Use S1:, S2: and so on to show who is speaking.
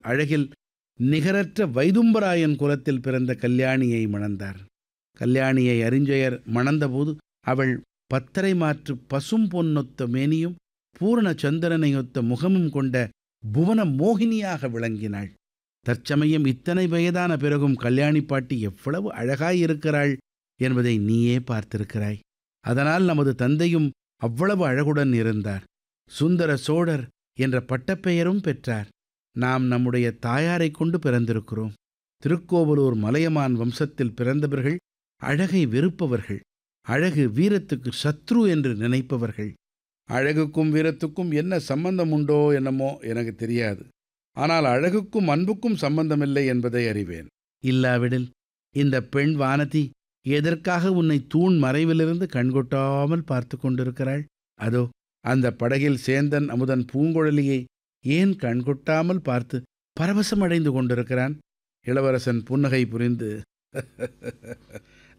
S1: அழகில் நிகரற்ற வைதும்பராயன் குலத்தில் பிறந்த கல்யாணியை மணந்தார் கல்யாணியை அறிஞ்சயர் மணந்தபோது அவள் பத்தரை மாற்று பசும் பொன்னொத்த மேனியும் பூரண சந்திரனையொத்த முகமும் கொண்ட புவன மோகினியாக விளங்கினாள் தற்சமயம் இத்தனை வயதான பிறகும் கல்யாணி பாட்டி எவ்வளவு அழகாயிருக்கிறாள் என்பதை நீயே பார்த்திருக்கிறாய் அதனால் நமது தந்தையும் அவ்வளவு அழகுடன் இருந்தார் சுந்தர சோழர் என்ற பட்டப்பெயரும் பெற்றார் நாம் நம்முடைய தாயாரைக் கொண்டு பிறந்திருக்கிறோம் திருக்கோவலூர் மலையமான் வம்சத்தில் பிறந்தவர்கள் அழகை வெறுப்பவர்கள் அழகு வீரத்துக்கு சத்ரு என்று நினைப்பவர்கள் அழகுக்கும் வீரத்துக்கும் என்ன சம்பந்தம் உண்டோ என்னமோ எனக்கு தெரியாது ஆனால் அழகுக்கும் அன்புக்கும் சம்பந்தமில்லை என்பதை அறிவேன் இல்லாவிடில் இந்த பெண் வானதி எதற்காக உன்னை தூண் மறைவிலிருந்து கண்கொட்டாமல் பார்த்து கொண்டிருக்கிறாள் அதோ அந்த படகில் சேந்தன் அமுதன் பூங்குழலியை ஏன் கண்கொட்டாமல் பார்த்து பரவசமடைந்து கொண்டிருக்கிறான் இளவரசன் புன்னகை புரிந்து